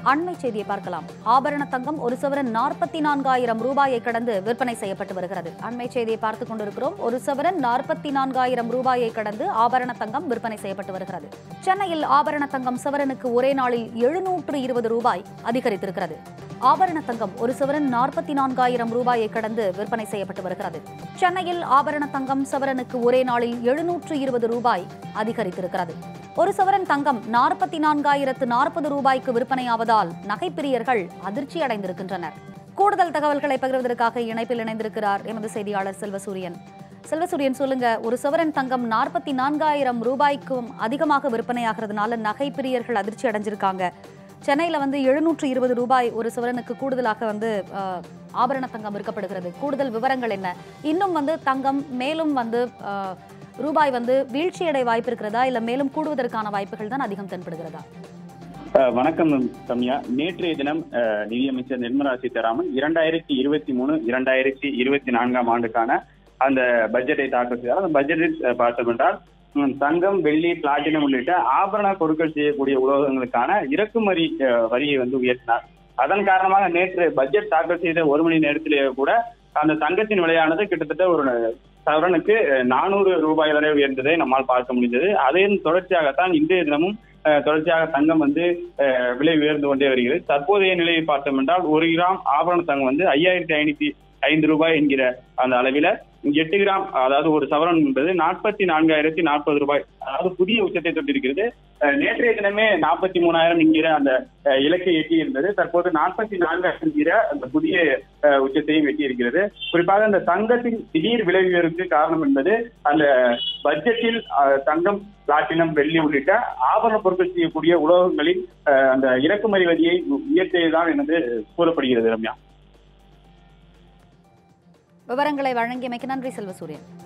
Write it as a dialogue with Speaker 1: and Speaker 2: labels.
Speaker 1: அண்மை செய்தியை பார்க்கலாம் ஆபரண தங்கம் ஒரு சவரன் நாற்பத்தி நான்காயிரம் ரூபாயை கடந்து விற்பனை செய்யப்பட்டு வருகிறது அண்மை செய்தியை பார்த்துக் கொண்டிருக்கிறோம் ஒரு சவரன் நாற்பத்தி நான்காயிரம் ரூபாயை கடந்து ஆபரண தங்கம் விற்பனை செய்யப்பட்டு வருகிறது சென்னையில் ஆபரண தங்கம் சவரனுக்கு ஒரே நாளில் எழுநூற்று இருபது ரூபாய் அதிகரித்திருக்கிறது ஆபரண தங்கம் ஒரு சவரன் நாற்பத்தி நான்காயிரம் ரூபாயை கடந்து விற்பனை செய்யப்பட்டு வருகிறது சென்னையில் ஆபரண தங்கம் சவரனுக்கு ஒரே நாளில் எழுநூற்று இருபது ரூபாய் அதிகரித்திருக்கிறது ஒரு சவரன் தங்கம் நாற்பத்தி நான்காயிரத்து நாற்பது ரூபாய்க்கு விற்பனையாவதால் நகைப்பிரியர்கள் அதிர்ச்சி அடைந்திருக்கின்றனர் கூடுதல் தகவல்களை பகிர்வதற்காக இணைப்பில் இணைந்திருக்கிறார் எமது செய்தியாளர் செல்வசூரியன் செல்வசூரியன் சொல்லுங்க ஒரு சவரன் தங்கம் நாற்பத்தி நான்காயிரம் ரூபாய்க்கும் அதிகமாக விற்பனையாகிறதுனால நகைப்பிரியர்கள் அதிர்ச்சி அடைஞ்சிருக்காங்க சென்னையில் வந்து எழுநூற்று இருபது ரூபாய் ஒரு சவரனுக்கு கூடுதலாக வந்து அஹ், ஆபரண தங்கம் விற்கப்படுகிறது கூடுதல் விவரங்கள் என்ன இன்னும் வந்து தங்கம் மேலும் வந்து அஹ், ரூபாய் வந்து வீழ்ச்சியடை வாய்ப்பு இருக்கிறதா இல்ல மேலும் கூடுவதற்கான வாய்ப்புகள் தான் அதிகம் தென்படுகிறதா
Speaker 2: அஹ் வணக்கம் ரம்யா நேற்றைய தினம் அஹ், நிதியமைச்சர் நிர்மலா சீதாராமன் இரண்டாயிரத்தி இருபத்தி மூணு இரண்டாயிரத்தி இருபத்தி நான்காம் ஆண்டுக்கான அந்த பட்ஜெட்டை தாக்கல் செய்தார் அந்த பட்ஜெட்டில் அஹ், பார்த்தோம் என்றால் ம், தங்கம் வெள்ளி பிளாட்டினம் உள்ளிட்ட ஆபரண பொருட்கள் செய்யக்கூடிய உலோகங்களுக்கான இறக்குமதி அஹ், வரியை வந்து உயர்த்தினார் அதன் காரணமாக நேற்று பட்ஜெட் தாக்கல் செய்த ஒரு மணி நேரத்திலேயே கூட அந்த தங்கத்தின் விலையானது கிட்டத்தட்ட ஒரு சவரனுக்கு நானூறு ரூபாய் வரை உயர்ந்ததை நம்மால் பார்க்க முடிந்தது அதன் தொடர்ச்சியாகத்தான் இன்றைய தினமும் அஹ், தொடர்ச்சியாக தங்கம் வந்து அஹ், விலை உயர்ந்து கொண்டே வருகிறது தற்போதைய நிலையை பார்த்தோம் என்றால் ஒரு கிராம் ஆபரண தங்கம் வந்து ஐயாயிரத்தி ஐநூத்தி ஐந்து ரூபாய் என்கிற அந்த அளவில எட்டு கிராம் அதாவது ஒரு சவரன் என்பது நாற்பத்தி நான்காயிரத்தி நாற்பது ரூபாய் அதாவது புதிய உச்சத்தை தொட்டிருக்கிறது அஹ், நேற்றைய தினமே நாற்பத்தி மூணாயிரம் என்கிற அந்த அஹ், இலக்கை எட்டி இருந்தது தற்போது நாற்பத்தி நான்காயிரம் என்கிற அந்த புதிய அஹ், உச்சத்தையும் எட்டி இருக்கிறது குறிப்பாக இந்த தங்கத்தின் திடீர் விலை உயர்வுக்கு காரணம் என்பது அந்த பட்ஜெட்டில் அஹ், தங்கம் பிளாட்டினம் வெள்ளி உள்ளிட்ட ஆபரண பொருட்கள் செய்யக்கூடிய உலோகங்களின் அஹ், அந்த இறக்குமதி வரியை உயர்த்தியதுதான் என்று கூறப்படுகிறது ரம்யா
Speaker 1: விவரங்களை வழங்கியமைக்கு நன்றி செல்வசூரியன்